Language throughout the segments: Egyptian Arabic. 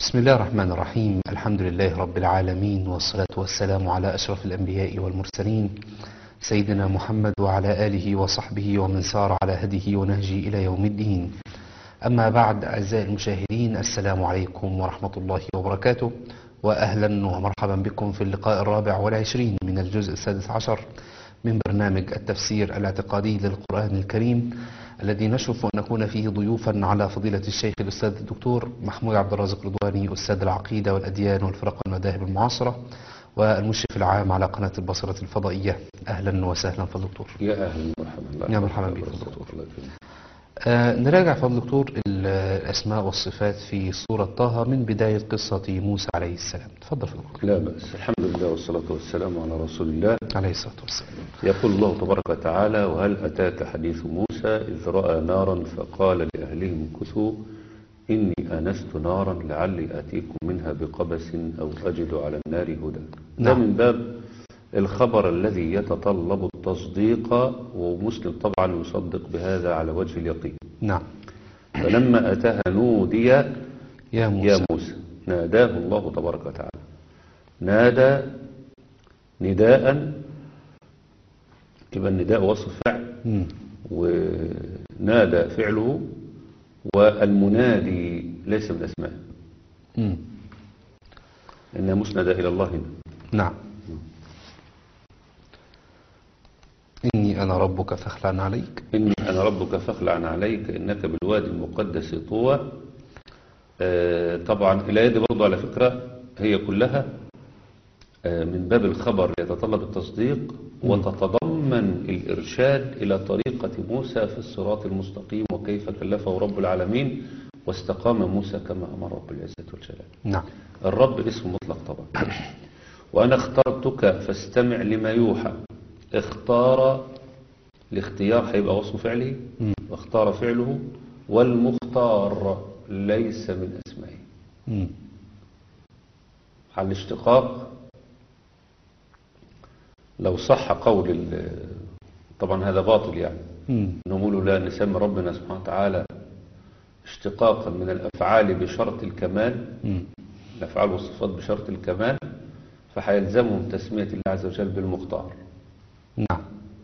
بسم الله الرحمن الرحيم الحمد لله رب العالمين والصلاة والسلام على أشرف الأنبياء والمرسلين سيدنا محمد وعلى آله وصحبه ومن سار على هديه ونهجه إلى يوم الدين أما بعد أعزائي المشاهدين السلام عليكم ورحمة الله وبركاته وأهلا ومرحبا بكم في اللقاء الرابع والعشرين من الجزء السادس عشر من برنامج التفسير الاعتقادي للقرآن الكريم الذي نشرف أن نكون فيه ضيوفا على فضيلة الشيخ الأستاذ الدكتور محمود عبد الرازق رضواني أستاذ العقيدة والأديان والفرق والمذاهب المعاصرة والمشرف العام على قناة البصرة الفضائية أهلا وسهلا في الدكتور يا اهلا ومرحبا الله يا مرحبا بك الله يا دكتور. الله يكرمك. آه نراجع فضل الدكتور ال- الأسماء والصفات في سورة طه من بداية قصة موسى عليه السلام تفضل فضل الدكتور لا بأس الحمد لله والصلاة والسلام على رسول الله عليه الصلاة والسلام يقول الله تبارك وتعالى وهل أتاك حديث موسى إذ رأى نارا فقال لأهلهم كثوا إني آنست نارا لعلي آتيكم منها بقبس أو أجد على النار هدى ده نعم. من باب الخبر الذي يتطلب التصديق ومسلم طبعا يصدق بهذا على وجه اليقين نعم فلما أتاها نودي يا موسى يا موسى ناداه الله تبارك وتعالى نادى نداء يبقى النداء وصف فعل مم. ونادى فعله والمنادي ليس من أسماء مم. إنها مسندة إلى الله هنا نعم إني أنا ربك فاخلع عليك إني أنا ربك فاخلع عليك إنك بالوادي المقدس طوى آه، طبعا الآية دي برضه على فكرة هي كلها آه، من باب الخبر يتطلب التصديق وتتضمن الإرشاد إلى طريقة موسى في الصراط المستقيم وكيف كلفه رب العالمين واستقام موسى كما أمر رب العزة والجلال نعم الرب اسم مطلق طبعا وأنا اخترتك فاستمع لما يوحى اختار الاختيار هيبقى وصف فعله مم. واختار فعله والمختار ليس من أسمائه مم. على الاشتقاق لو صح قول ال- طبعا هذا باطل يعني مم. نقول لا نسمي ربنا سبحانه وتعالى اشتقاقا من الأفعال بشرط الكمال مم. الأفعال والصفات بشرط الكمال فهيلزمهم تسمية الله عز وجل بالمختار نعم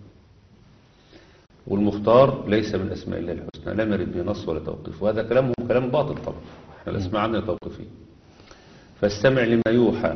والمختار ليس من أسماء الله الحسنى لا يرد به نص ولا توقيف وهذا كلامهم كلام باطل طبعا احنا الأسماء عندنا توقيفية فاستمع لما يوحى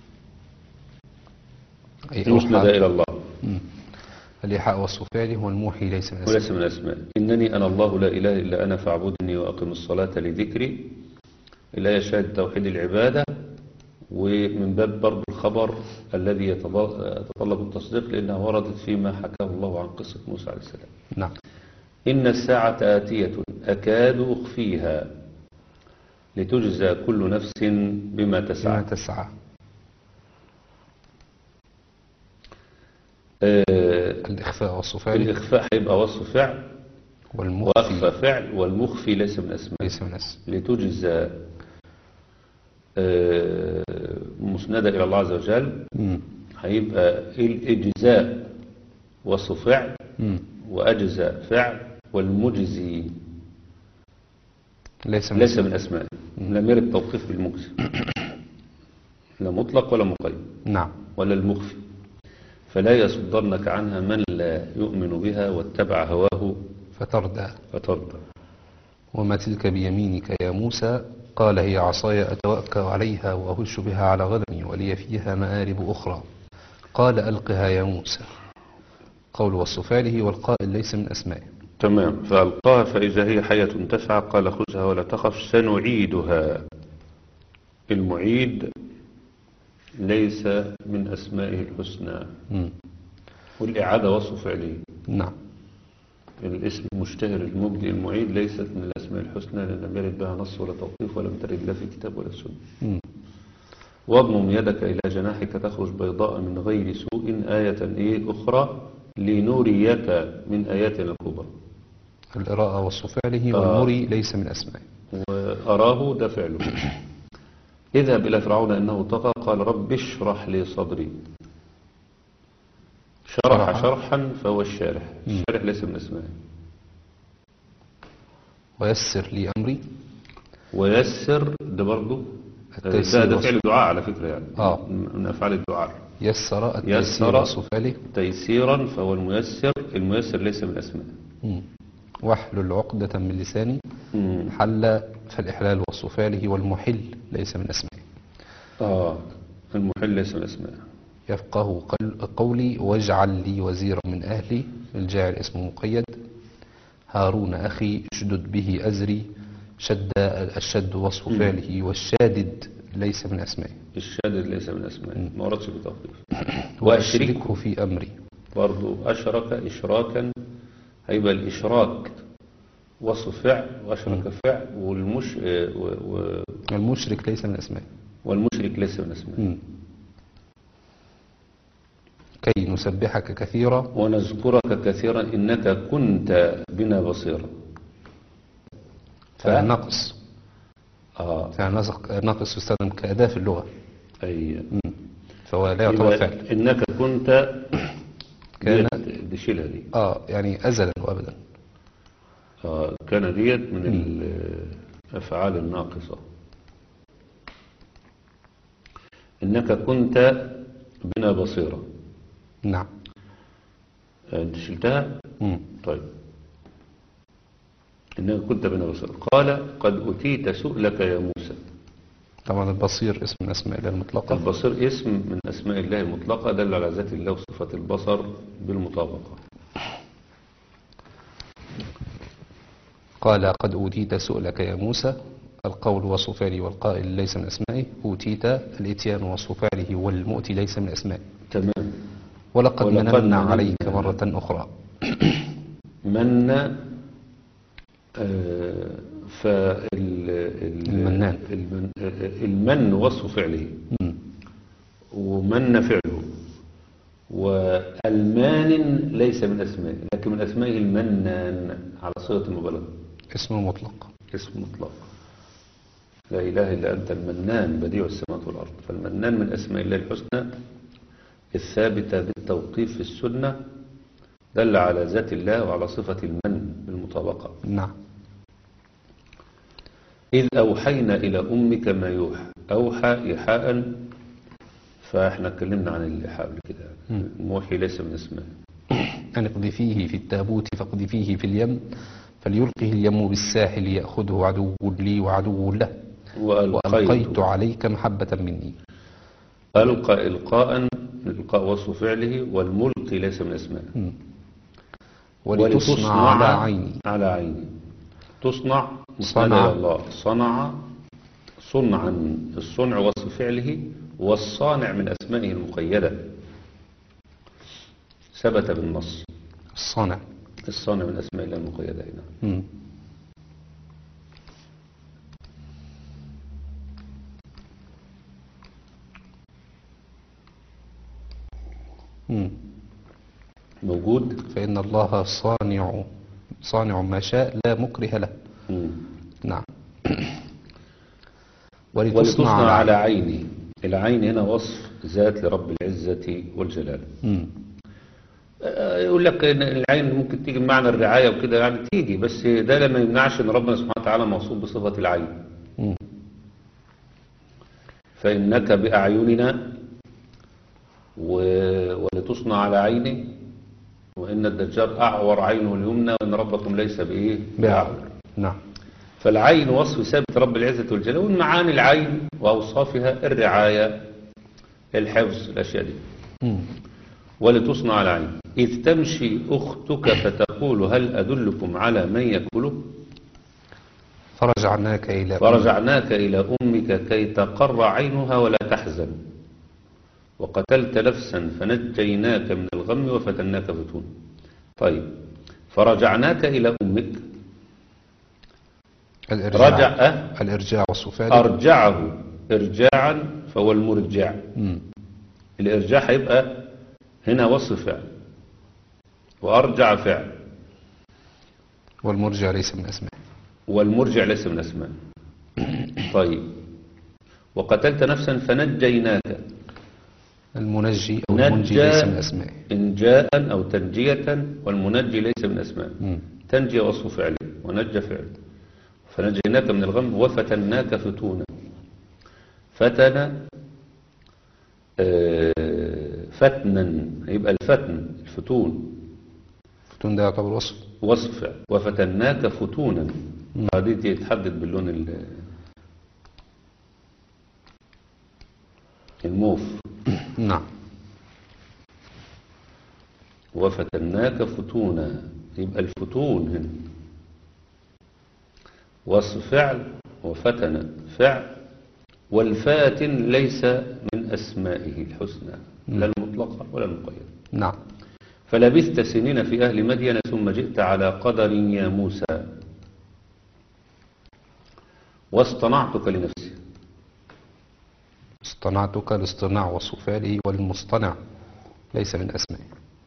أي مسند أوحى إلى الله مم. الإيحاء وصف فعله والموحي ليس من وليس أسماء من أسماء إنني أنا الله لا إله إلا أنا فاعبدني وأقم الصلاة لذكري الآية شهد توحيد العبادة ومن باب برضو الخبر الذي يتض- يتطلب التصديق لأنها وردت فيما حكاه الله عن قصة موسى عليه السلام نعم إن الساعة آتية أكاد أخفيها لتجزى كل نفس بما بما تسعى تسعى آه، الإخفاء وصف فعله الإخفاء هيبقى وصف فعل وأخفى والمخفي فعل والمخفي ليس من أسماء ليس من أسماء لتجزى آه، مسندة إلى الله عز وجل مم. هيبقى الإجزاء وصف فعل مم. وأجزاء فعل والمجزي ليس من ليس أسماء من أسماء لم يرد توقيف بالمجزي لا مطلق ولا مقيد نعم ولا المخفي فلا يصدرنك عنها من لا يؤمن بها واتبع هواه فتردى فترضى وما تلك بيمينك يا موسى قال هي عصاي أتوكأ عليها وأهش بها على غنمي ولي فيها مآرب أخرى قال ألقها يا موسى قول وصف فعله والقائل ليس من أسمائه تمام فألقاها فإذا هي حية تسعى قال خذها ولا تخف سنعيدها المعيد ليس من أسمائه الحسنى مم. والإعادة وصف فعله نعم الاسم المشتهر المبدئ المعيد ليست من الأسماء الحسنى لأن لم يرد بها نص ولا توقيف ولم ترد لا في كتاب ولا سنة مم. واضمم يدك إلى جناحك تخرج بيضاء من غير سوء آية إيه أخرى لنريك من آياتنا الكبرى الإراءة وصف فعله آه. والمري ليس من أسمائه وأراه ده فعله اذهب إلى فرعون إنه طغى قال رب اشرح لي صدري شرح شرح. شرحا فهو الشارح الشارح ليس من اسمائه ويسر لي أمري ويسر ده برضه ده, التيسير ده وصف- فعل دعاء على فكرة يعني آه. من أفعال الدعاء يسر التيسير يسر. وصفاله تيسيرا فهو الميسر الميسر ليس من أسماء مم. واحلل عقدة من لساني مم. حل فالإحلال وصفاله والمحل ليس من أسمائه آه المحل ليس من أسماء يفقه قل- قولي واجعل لي وزيرا من أهلي الجاعل اسم مقيد هارون أخي اشدد به أزري شد الشد وصف فعله والشادد ليس من أسمائه الشادد ليس من أسماء ما وردش بتخفيف وأشركه في أمري برضو أشرك إشراكا هيبقى الإشراك وصف فعل وأشرك فعل والمش آه، و- و- المشرك ليس من أسمائه والمشرك ليس من أسماء مم. كي نسبحك كثيرا ونذكرك كثيرا إنك كنت بنا بصيرا فنقص آه فنقص نقص يستخدم كأداة في اللغة أي مم. فهو لا يعتبر يبقى فعل إنك كنت كان- ديت- دي شيلها دي اه يعني أزلا وأبدا آه كان ديت من الأفعال الناقصة إنك كنت بنا بصيرا نعم آه، أنت شلتها مم. طيب إنك كنت بنا بصيرا قال قد أتيت سؤلك يا موسى طبعا البصير اسم من أسماء الله المطلقة البصير اسم من أسماء الله المطلقة دل على ذات الله وصفة البصر بالمطابقة قال قد أوتيت سؤلك يا موسى القول وصف فعله والقائل ليس من أسمائه أوتيت الإتيان وصف فعله والمؤتي ليس من أسمائه تمام ولقد ولقد مننا مننا. عليك مرة أخرى من آه، فال ال- المنان. المن, آه، المن وصف فعله مم. ومن فعله والمان ليس من أسمائه لكن من أسمائه المنان على صيغة المبالغة اسم مطلق اسم مطلق لا إله إلا أنت المنان بديع السماوات والأرض فالمنان من أسماء الله الحسنى الثابتة بالتوقيف في السنة دل على ذات الله وعلى صفة المن بالمطابقة نعم إذ أوحينا إلى أمك ما يوحى أوحى إيحاء فإحنا اتكلمنا عن الإيحاء قبل كده الموحي ليس من اسمه أن اقذفيه في التابوت فاقذفيه في اليم فليلقه اليم بالساحل يأخذه عدو لي وعدو له وألقيت وألقيت عليك محبة مني ألقى إلقاء إلقاء وصف فعله والملق ليس من اسمه مم. ولتصنع على عيني على عيني تصنع صنع. صنع الله صنع صنعا الصنع وصف فعله والصانع من أسمائه المقيدة ثبت بالنص الصانع الصانع من أسماء الله المقيدة هنا مم. مم. موجود فإن الله صانع صانع ما شاء لا مكره له مم. نعم ولتصنع على عين. عيني العين هنا وصف ذات لرب العزة والجلال مم. آه، يقول لك ان العين ممكن تيجي بمعنى الرعاية وكده يعني تيجي بس ده لما يمنعش ان ربنا سبحانه وتعالى موصوف بصفة العين مم. فإنك بأعيننا و- ولتصنع على عيني وإن الدجال أعور عينه اليمنى وإن ربكم ليس بإيه بأعور نعم فالعين وصف ثابت رب العزة والجلال ومن معاني العين وأوصافها الرعاية الحفظ الأشياء دي مم. ولتصنع على عين إذ تمشي أختك فتقول هل أدلكم على من يأكله فرجعناك إلى فرجعناك إلى أمك كي تقر عينها ولا تحزن وقتلت نفسا فنجيناك من الغم وفتناك فتون طيب فرجعناك إلى أمك الإرجاع رجع أه الإرجاع والصفات أرجعه إرجاعا فهو المرجع مم. الإرجاع هيبقى هنا وصف فعل وأرجع فعل والمرجع ليس من أسماء والمرجع ليس من أسماء طيب وقتلت نفسا فنجيناك المنجي أو المنجي ليس من أسمائه إنجاء أو تنجية والمنجي ليس من أسماء مم. تنجي وصف فعل ونجى فعل فنجيناك من الغم وفتناك فتونا فتن آه، فتنا يبقى الفتن الفتون فتون ده يعتبر وصف وصف فعل. وفتناك فتونا هذه دي تحدد باللون ال- الموف نعم وفتناك فتونا يبقى الفتون هنا وصف فعل وفتن فعل والفاتن ليس من أسمائه الحسنى لا المطلقة ولا المقيدة نعم فلبثت سنين في أهل مدين ثم جئت على قدر يا موسى واصطنعتك لنفسي اصطنعتك الاصطناع وصف فعله والمصطنع ليس من أسمائه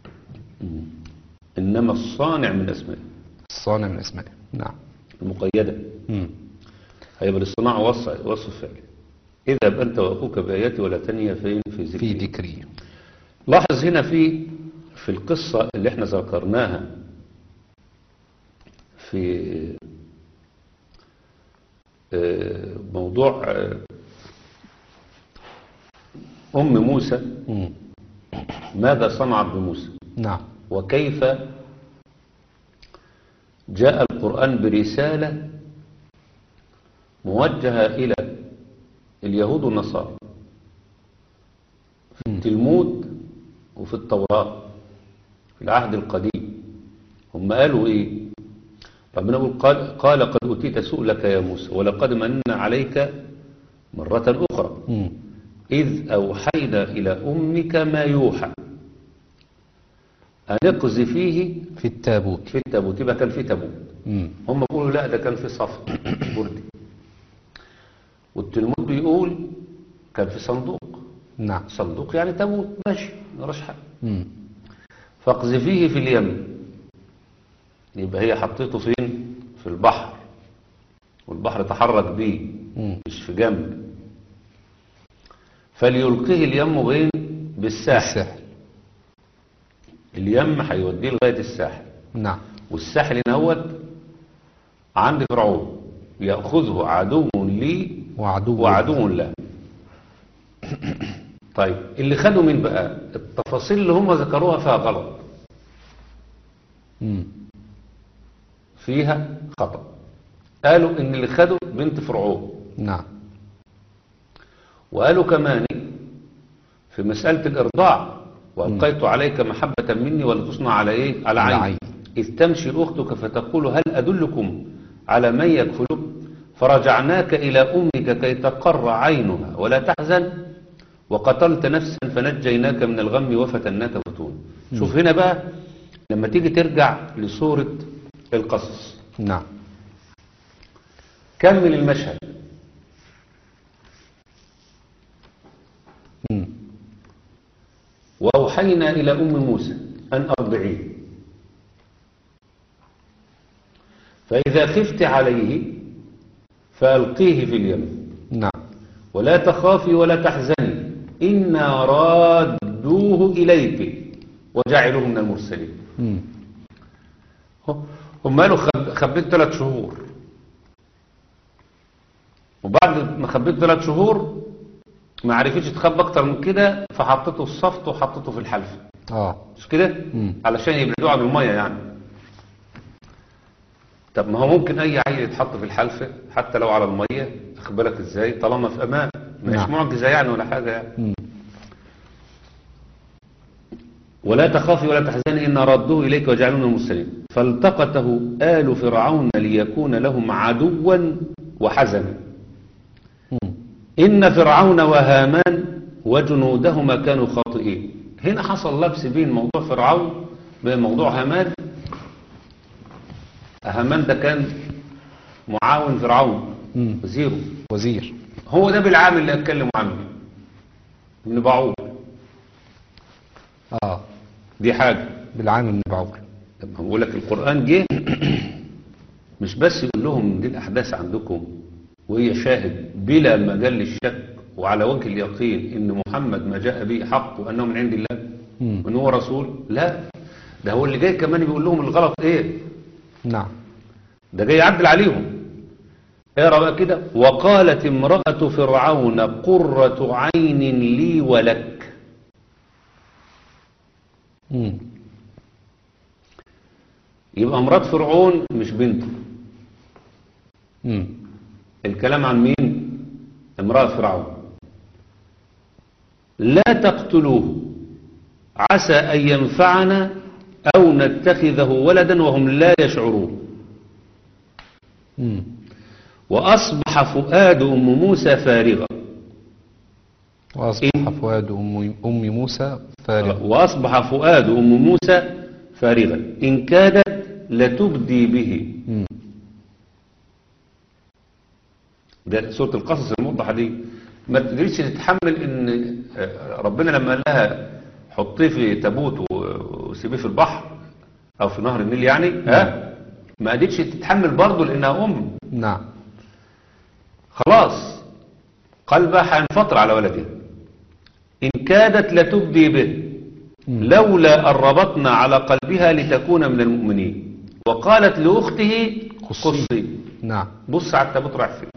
إنما الصانع من أسمائه الصانع من أسمائه نعم المقيدة مم. هيبقى الاصطناع وصف وصف فعل اذهب أنت وأخوك بآياتي ولا تنيا فين في ذكري في ذكري لاحظ هنا في في القصة اللي احنا ذكرناها في آه، موضوع آه، أم موسى مم. ماذا صنعت بموسى نعم وكيف جاء القرآن برسالة موجهة إلى اليهود والنصارى في التلمود وفي التوراة في العهد القديم هم قالوا إيه ربنا يقول قال, قال قد أتيت سؤلك يا موسى ولقد مننا عليك مرة أخرى مم. إذ أوحينا إلى أمك ما يوحى أن اقذفيه في التابوت في التابوت يبقى كان في تابوت مم. هم بيقولوا لا ده كان في صف بردي والتلمود بيقول كان في صندوق نعم صندوق يعني تابوت ماشي مراش حاجه مم. فاقذفيه في اليم يبقى هي حطيته فين في البحر والبحر تحرك بيه مم. مش في جنب فليلقيه اليم بين بالساحل السحر اليم هيوديه لغايه الساحل نعم والساحل نوت عند فرعون يأخذه عدو لي وعدو وعدو له طيب اللي خدوا من بقى التفاصيل اللي هم ذكروها فيها غلط مم. فيها خطأ قالوا ان اللي خدوا بنت فرعون نعم وقالوا كمان في مسألة الإرضاع وألقيت عليك محبة مني ولتصنع على إيه؟ على على عيني عيني. إذ تمشي أختك فتقول هل أدلكم على من يكفلك فرجعناك إلى أمك كي تقر عينها ولا تحزن وقتلت نفسا فنجيناك من الغم وفتناك فتون شوف هنا بقى لما تيجي ترجع لسورة القصص نعم كمل المشهد مم. وأوحينا إلى أم موسى أن أرضعيه فإذا خفت عليه فألقيه في اليم نعم ولا تخافي ولا تحزني إنا رادوه إليك وجعلوه من المرسلين مم. هم قالوا خب- خبيت ثلاث شهور وبعد ما خبيت ثلاث شهور ما عرفتش تخبى اكتر من كده فحطيته في الصفت وحطيته في الحلف اه مش كده مم. علشان يبعدوه عن الميه يعني طب ما هو ممكن اي عيل يتحط في الحلفة حتى لو على الميه اخد بالك ازاي طالما في امان مش نعم. معجزه يعني ولا حاجه يعني مم. ولا تخافي ولا تحزني إن ردوه إليك وجعلوه من المرسلين فالتقطه آل فرعون ليكون لهم عدوا وحزنا مم. إن فرعون وهامان وجنودهما كانوا خاطئين هنا حصل لبس بين موضوع فرعون بين موضوع هامان هامان ده كان معاون فرعون مم. وزيره وزير هو ده بالعام اللي اتكلموا عنه ابن بعوض اه دي حاجة بالعام بن بعور لما بقول لك القرآن جه مش بس يقول لهم دي الأحداث عندكم وهي شاهد بلا مجال للشك وعلى وجه اليقين إن محمد ما جاء به حق وأنه من عند الله مم. وأنه هو رسول لا ده هو اللي جاي كمان بيقول لهم الغلط إيه نعم ده جاي يعدل عليهم اقرا بقى كده وقالت امرأة فرعون قرة عين لي ولك مم. يبقى مرات فرعون مش بنته مم. الكلام عن مين امرأة فرعون لا تقتلوه عسى أن ينفعنا أو نتخذه ولدا وهم لا يشعرون مم. وأصبح فؤاد أم موسى فارغا وأصبح فؤاد أم أم موسى فارغا وأصبح فؤاد أم موسى فارغا إن كادت لتبدي به مم. ده سورة القصص الموضحة دي ما تقدرش تتحمل ان آه، ربنا لما قال لها حطيه في تابوت و- وسيبيه في البحر او في نهر النيل يعني ها ما قدرتش تتحمل برضه لانها ام نعم خلاص قلبها هينفطر على ولدها ان كادت لتبدي به مم. لولا أن ربطنا على قلبها لتكون من المؤمنين وقالت لأخته قصي. قصي نعم بص على التابوت رايح فين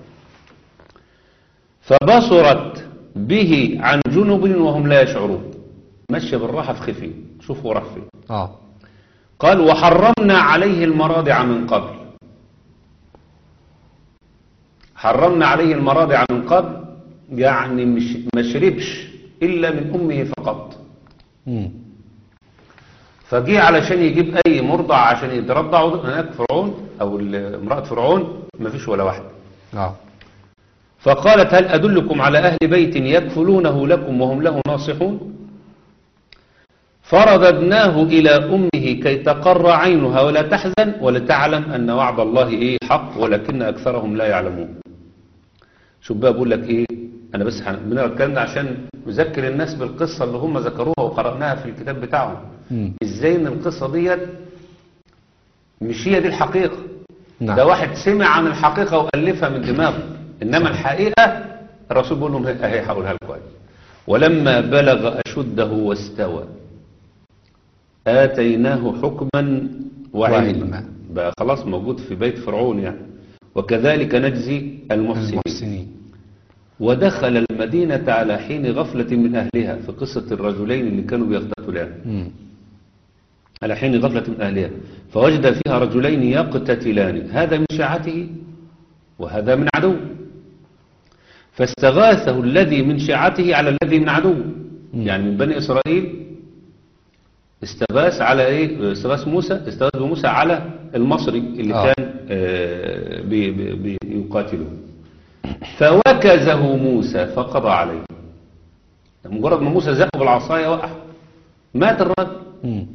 فبصرت به عن جنب وهم لا يشعرون مشى بالراحة في خفي شوفوا راح فين اه قال وحرمنا عليه المراضع من قبل حرمنا عليه المراضع من قبل يعني مش ما شربش إلا من أمه فقط مم. فجه علشان يجيب أي مرضع عشان يترضع هناك فرعون أو ال- امرأة فرعون ما فيش ولا واحد اه فقالت هل أدلكم على أهل بيت يكفلونه لكم وهم له ناصحون فرددناه إلى أمه كي تقر عينها ولا تحزن ولتعلم أن وعد الله إيه حق ولكن أكثرهم لا يعلمون شوف بقى بقول لك إيه أنا بس هن- بنقرا الكلام ده عشان نذكر الناس بالقصة اللي هم ذكروها وقرأناها في الكتاب بتاعهم مم. إزاي إن القصة ديت مش هي دي الحقيقة نعم ده واحد سمع عن الحقيقة وألفها من دماغه إنما الحقيقة الرسول بيقول لهم اهي هقولها لكم أهي. ولما بلغ أشده واستوى آتيناه حكما وعلما وعلما. بقى خلاص موجود في بيت فرعون يعني وكذلك نجزي المحسنين المحسنين ودخل المدينة على حين غفلة من أهلها في قصة الرجلين اللي كانوا بيقتتلان مم. على حين غفلة من أهلها فوجد فيها رجلين يقتتلان هذا من شيعته وهذا من عدو فاستغاثه الذي من شيعته على الذي من عدو يعني من بني إسرائيل استغاث على إيه استغاث موسى استغاث بموسى على المصري اللي آه. كان آه، بي- بي- بي- يقاتله فوكزه موسى فقضى عليه مجرد ما موسى زقه بالعصاية وقع مات الرجل مم.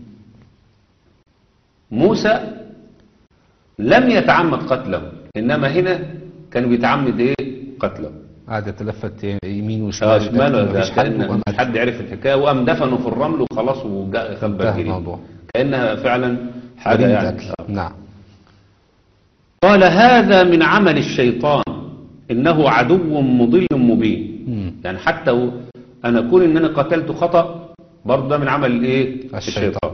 موسى لم يتعمد قتله إنما هنا كان بيتعمد إيه قتله قاعد يتلفت يمين وشمال اه شمال لكن ده مفيش حد كأن وقام مفيش حد عرف الحكاية وقام دفنه في الرمل وخلاص وجاء خد انتهى بالجري الموضوع كأنها فعلا حاجة جريمة يعني قتل. آه. نعم قال هذا من عمل الشيطان إنه عدو مضل مبين مم. يعني حتى و- أنا أكون إن أنا قتلت خطأ برضه ده من عمل الإيه الشيطان.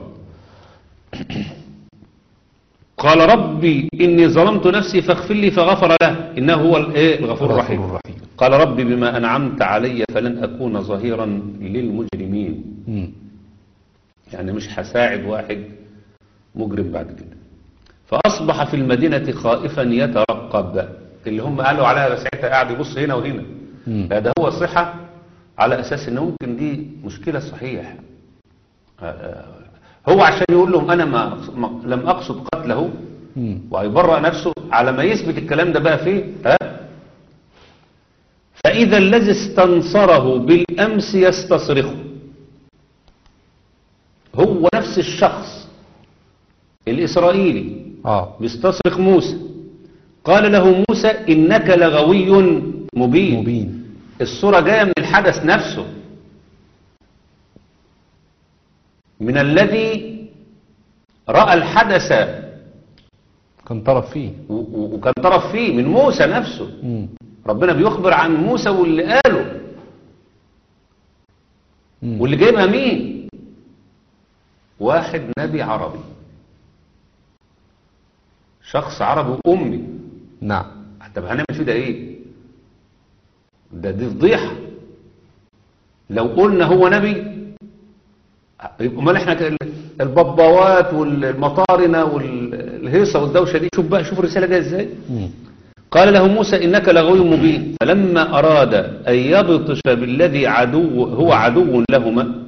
قال ربي إني ظلمت نفسي فاغفر لي فغفر له إنه هو الإيه الغفور الرحيم الغفور الرحيم قال ربي بما أنعمت علي فلن أكون ظهيرا للمجرمين مم. يعني مش هساعد واحد مجرم بعد كده فأصبح في المدينة خائفا يترقب اللي هم قالوا عليها بس ساعتها قاعد يبص هنا وهنا مم. لا ده هو صحة على أساس إن ممكن دي مشكلة صحيح آه، آه، هو عشان يقول لهم أنا ما ما- لم أقصد قتله مم. وهيبرأ نفسه على ما يثبت الكلام ده بقى فيه ها فإذا الذي استنصره بالأمس يستصرخه هو نفس الشخص الإسرائيلي اه بيستصرخ موسى قال له موسى إنك لغوي مبين, مبين الصورة جاية من الحدث نفسه من الذي رأى الحدث كان طرف فيه و- و- وكان طرف فيه من موسى نفسه مم. ربنا بيخبر عن موسى واللي قاله مم. واللي جايبها مين واحد نبي عربي شخص عربي أمي نعم طب هنعمل فيه ده ايه ده دي فضيحة لو قلنا هو نبي يبقى امال احنا ك- الببوات والمطارنة والهيصة والدوشة دي شوف بقى شوف الرسالة جايه ازاي مم. قال له موسى إنك لغوي مبين فلما أراد أن يبطش بالذي عدو هو عدو لهما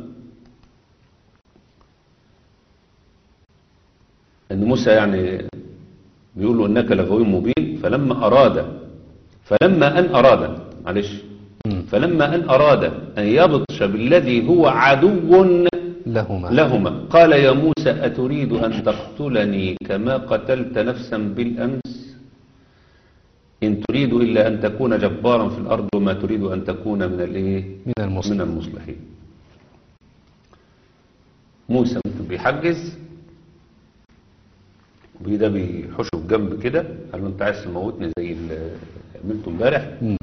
أن موسى يعني بيقول له إنك لغوي مبين فلما أراد فلما أن أراد معلش مم. فلما أن أراد أن يبطش بالذي هو عدو لهما لهما قال يا موسى أتريد أن تقتلني كما قتلت نفسا بالأمس إن تريد إلا أن تكون جبارا في الأرض وما تريد أن تكون من الإيه من المسلم من المصلحين موسى بيحجز وده بيحشه في جنب كده قال له انت عايز تموتني زي اللي عملته امبارح مم.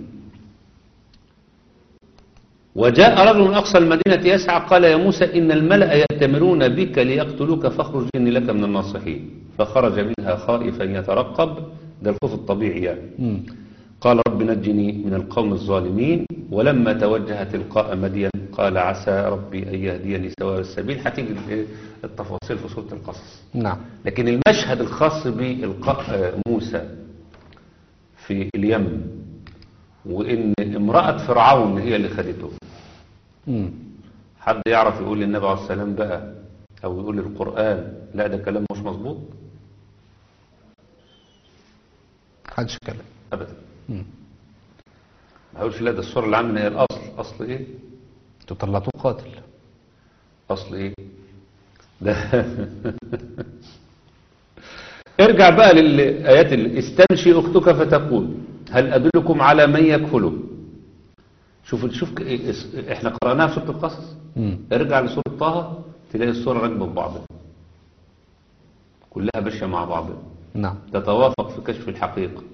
وجاء رجل من أقصى المدينة يسعى قال يا موسى إن الملأ يأتمرون بك ليقتلوك فاخرج إني لك من الناصحين فخرج منها خائفا يترقب ده الخوف الطبيعي يعني مم. قال رب نجني من القوم الظالمين ولما توجه تلقاء مدين قال عسى ربي أن يهديني سواء السبيل هتيجي ال- التفاصيل في سورة القصص نعم لكن المشهد الخاص بإلقاء آه، موسى في اليمن وإن امرأة فرعون هي اللي خدته مم. حد يعرف يقول للنبي عليه السلام بقى أو يقول للقرآن لا ده كلام مش مظبوط محدش يتكلم أبدا مم. ما يقولش لا ده الصورة اللي عاملة هي الأصل أصل إيه انتوا طلعتوه قاتل أصل إيه ده ارجع بقى للآيات اللي استمشي أختك فتقول هل أدلكم على من يكفله شوف شوف ك- إيه- اس- احنا قرأناها في سورة القصص مم. ارجع لسورة طه تلاقي السورة راكبة ببعضها كلها ماشية مع بعضها نعم تتوافق في كشف الحقيقة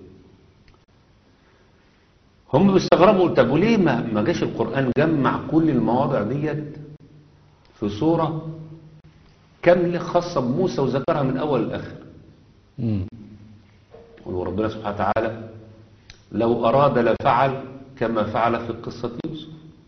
هم بيستغربوا طب وليه ما ما جاش القرآن جمع كل المواضع ديت في صورة كاملة خاصة بموسى وذكرها من أول لآخر مم. وربنا سبحانه وتعالى لو أراد لفعل كما فعل في قصة يوسف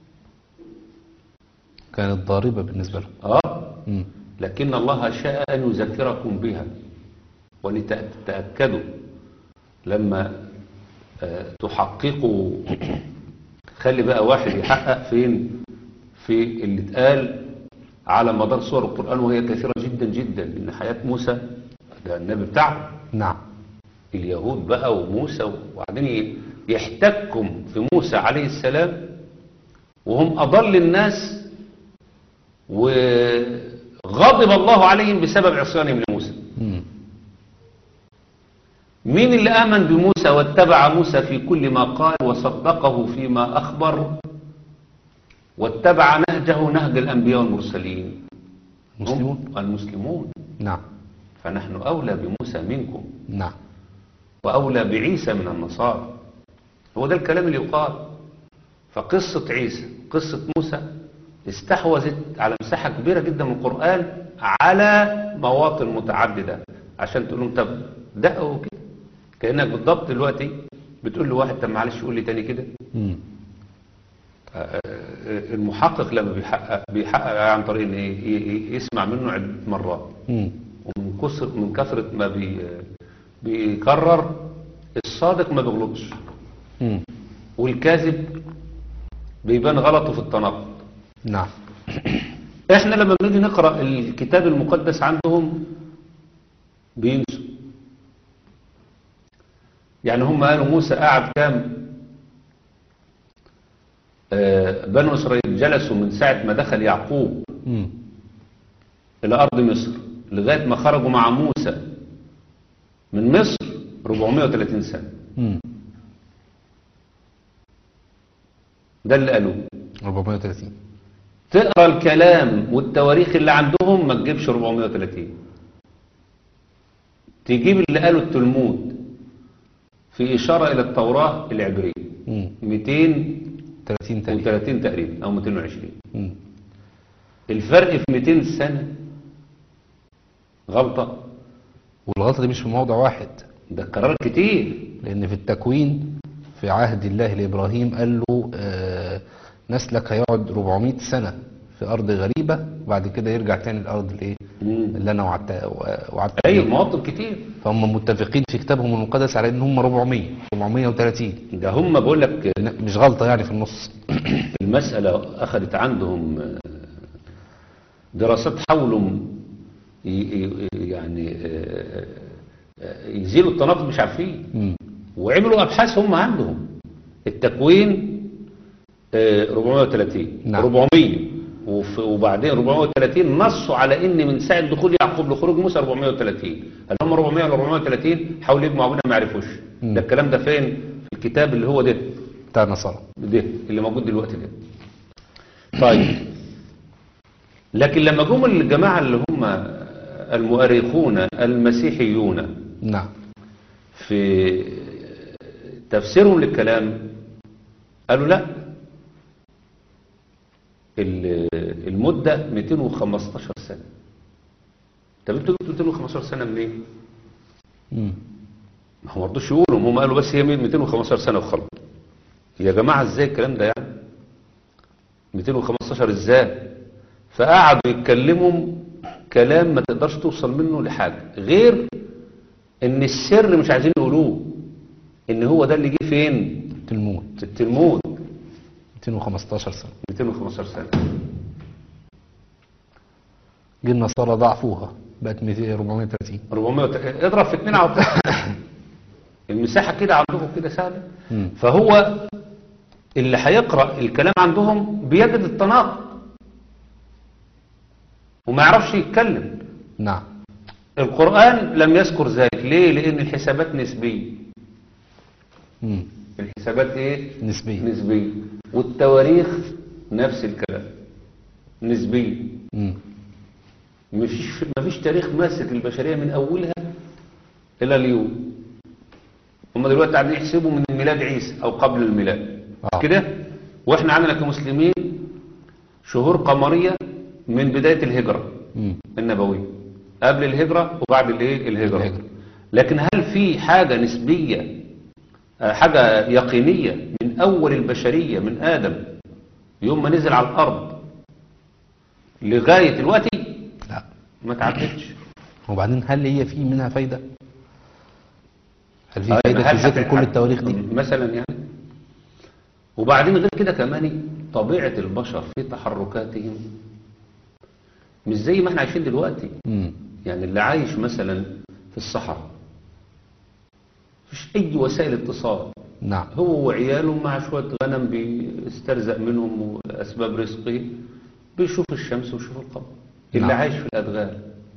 كانت ضاربة بالنسبة لهم آه مم. لكن الله شاء أن يذكركم بها ولتتأكدوا لما آه، تحققوا خلي بقى واحد يحقق فين في اللي اتقال على مدار سور القرآن وهي كثيرة جدا جدا لأن حياة موسى ده النبي بتاعه نعم اليهود بقى وموسى وبعدين يحتكم في موسى عليه السلام وهم أضل الناس وغضب الله عليهم بسبب عصيانهم لموسى مم. مين اللي آمن بموسى واتبع موسى في كل ما قال وصدقه فيما أخبر واتبع نهجه نهج الأنبياء والمرسلين مسلمون هم المسلمون نعم فنحن أولى بموسى منكم نعم وأولى بعيسى من النصارى هو ده الكلام اللي يقال فقصة عيسى قصة موسى استحوذت على مساحة كبيرة جدا من القرآن على مواطن متعددة عشان تقول لهم طب دقوا كده كأنك بالضبط دلوقتي بتقول لواحد طب معلش قول لي تاني كده مم. آه، آه، المحقق لما بيحقق بيحقق عن طريق ان إيه؟ ي- ي- يسمع منه عدة مرات مم. ومن كثر من كثرة ما بي بيكرر الصادق ما بيغلطش مم. والكاذب بيبان غلطه في التناقض نعم احنا لما بنيجي نقرأ الكتاب المقدس عندهم بينسوا يعني هم قالوا موسى قعد كام آه، بنو إسرائيل جلسوا من ساعة ما دخل يعقوب مم. إلى أرض مصر لغاية ما خرجوا مع موسى من مصر 430 سنة مم. ده اللي قالوه 430 تقرا الكلام والتواريخ اللي عندهم ما تجيبش 430 تجيب اللي قاله التلمود في إشارة إلى التوراة العبرية مم. 230 30 تقريبا تقريبا أو 220 مم. الفرق في 200 سنة غلطة والغلطة دي مش في موضع واحد ده قرار كتير لأن في التكوين في عهد الله لإبراهيم قال له آه، نسلك هيقعد 400 سنة في أرض غريبة وبعد كده يرجع تاني الأرض اللي, مم. اللي أنا وعدت وعدت ايوه بيها. مواطن كتير فهم متفقين في كتابهم المقدس على إن هم 400 430 ده هم بقول لك مش غلطة يعني في النص المسألة أخذت عندهم آه، دراسات حاولوا ي- ي- يعني آه، آه، يزيلوا التناقض مش عارفين مم. وعملوا أبحاث هم عندهم التكوين آه، 430 نعم. 400 وف- وبعدين 430 نصوا على ان من ساعه دخول يعقوب لخروج موسى 430 هل هم 400 ولا 430 حاولوا يجمعوا بينهم ما عرفوش مم. ده الكلام ده فين في الكتاب اللي هو ده بتاع النصارى ده اللي موجود دلوقتي ده طيب لكن لما جم الجماعة اللي هم المؤرخون المسيحيون نعم في تفسيرهم للكلام قالوا لا ال- المدة 215 سنة طب انتوا جبتوا 215 سنة منين؟ مم. ما هو ما رضوش يقولوا هم قالوا بس هي 215 سنة وخلاص يا جماعة ازاي الكلام ده يعني 215 ازاي فقعدوا يتكلموا كلام ما تقدرش توصل منه لحاجة غير ان السر مش عايزين يقولوه ان هو ده اللي جه فين تلمود في التلمود 215 سنة 215 سنة جه النصارى ضعفوها بقت 200 430 400 وت- اضرب في اتنين على طول المساحة كده عندهم كده سهلة مم. فهو اللي هيقرأ الكلام عندهم بيجد التناقض وما يعرفش يتكلم نعم القرآن لم يذكر ذلك ليه لأن الحسابات نسبية مم. الحسابات ايه نسبية نسبية والتواريخ نفس الكلام نسبية مم. مفيش مفيش تاريخ ماسك البشرية من أولها إلى اليوم هم دلوقتي قاعدين يحسبوا من ميلاد عيسى أو قبل الميلاد آه. كده وإحنا عندنا كمسلمين شهور قمرية من بداية الهجرة مم. النبوية قبل الهجرة وبعد الايه الهجرة الهجرة. لكن هل في حاجة نسبية آه، حاجة يقينية من أول البشرية من آدم يوم ما نزل على الأرض لغاية دلوقتي لا ما تعدتش وبعدين هل هي في منها فايدة هل في آه، فايدة هل في ذكر حد- كل حد- التواريخ دي مثلا يعني وبعدين غير كده كمان طبيعة البشر في تحركاتهم مش زي ما احنا عايشين دلوقتي مم. يعني اللي عايش مثلا في الصحراء مفيش اي وسائل اتصال نعم هو وعياله مع شوية غنم بيسترزق منهم وأسباب رزقه بيشوف الشمس ويشوف القمر اللي نعم. عايش في الأدغال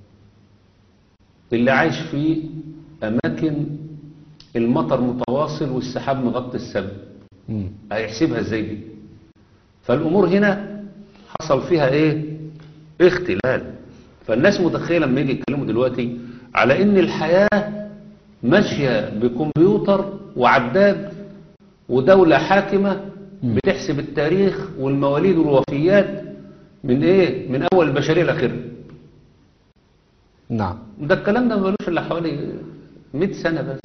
اللي عايش في أماكن المطر متواصل والسحاب مغطي السماء مم. هيحسبها ازاي دي فالأمور هنا حصل فيها ايه اختلال فالناس متخيلة لما يجي يتكلموا دلوقتي على ان الحياة ماشية بكمبيوتر وعداد ودولة حاكمة بتحسب التاريخ والمواليد والوفيات من ايه من اول البشرية لاخرها نعم ده الكلام ده ما بقالوش الا حوالي 100 سنة بس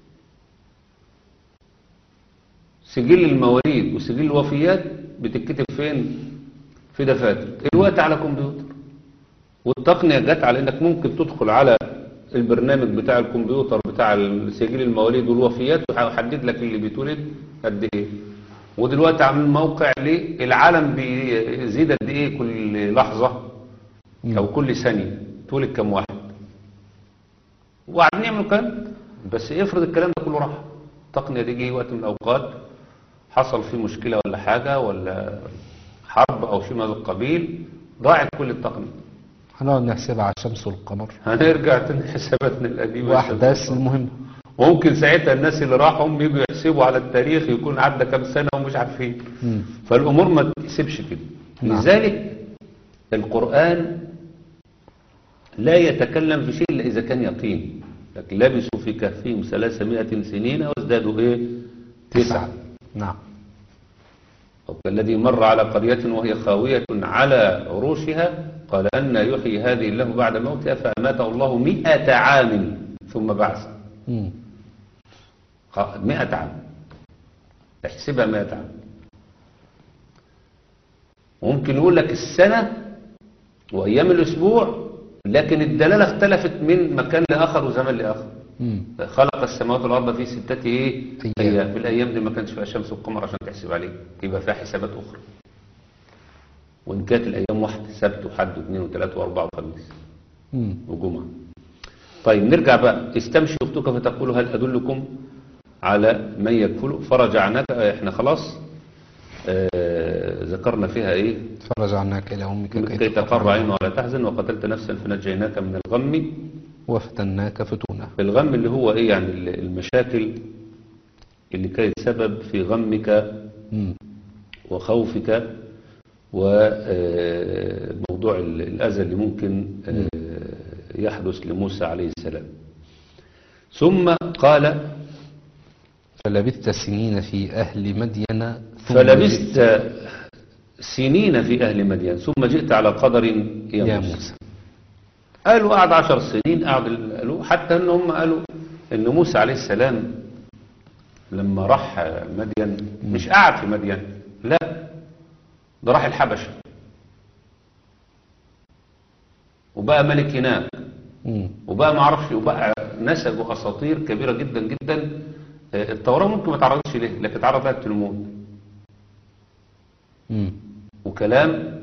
سجل المواليد وسجل الوفيات بتتكتب فين في دفاتر الوقت على كمبيوتر والتقنية جت على انك ممكن تدخل على البرنامج بتاع الكمبيوتر بتاع سجل المواليد والوفيات ويحدد لك اللي بيتولد قد ايه ودلوقتي عاملين موقع للعالم بيزيد قد ايه كل لحظة او كل ثانية تولد كم واحد وقاعدين يعملوا كلام بس افرض الكلام ده كله راح التقنية دي جه وقت من الأوقات حصل فيه مشكلة ولا حاجة ولا حرب أو شيء من هذا القبيل ضاعت كل التقنية هنقعد نحسبها على الشمس والقمر هنرجع تاني حساباتنا القديمة وأحداث المهمة وممكن ساعتها الناس اللي راحوا يجوا يحسبوا على التاريخ يكون عدى كام سنة ومش عارفين مم. فالأمور ما تحسبش كده نعم. لذلك القرآن لا يتكلم في شيء إلا إذا كان يقين لكن لبسوا في كهفهم ثلاثمائة سنين وازدادوا إيه تسعة نعم أو كالذي مر على قرية وهي خاوية على عروشها قال أن يحيي هذه الله بعد موتها فأماته الله مئة عام ثم بعث مم. آه، مئة عام احسبها مئة عام ممكن يقول لك السنة وأيام الأسبوع لكن الدلالة اختلفت من مكان لآخر وزمان لآخر مم. خلق السماوات والأرض في ستة إيه؟ أيام. أيام في الأيام دي ما كانش فيها شمس وقمر عشان تحسب عليه يبقى فيها حسابات أخرى وإن كانت الأيام واحدة سبت وحد واثنين وثلاثة وأربعة وخميس مم. وجمعة طيب نرجع بقى استمشي أختك فتقول هل أدلكم على من يكفله فرجعناك احنا خلاص آه ذكرنا فيها ايه فرجعناك إلى أمك كي تقر عينه ولا تحزن وقتلت نفسا فنجيناك من الغم وفتناك فتونا الغم اللي هو ايه يعني ال- المشاكل اللي كانت سبب في غمك مم. وخوفك وموضوع الأذى اللي ممكن آه، يحدث لموسى عليه السلام ثم قال فلبثت سنين في أهل مدين ثم فلبست سنين في أهل مدين ثم جئت على قدر يا يا موسى موسى قالوا قعد عشر سنين قعد قالوا حتى ان هم قالوا ان موسى عليه السلام لما راح مدين مش قعد في مدين لا ده راح الحبشة وبقى ملك هناك مم. وبقى ما اعرفش وبقى نسجوا اساطير كبيره جدا جدا آه، التوراه ممكن ما تعرضش ليه لكن تعرض لها التلمود مم. وكلام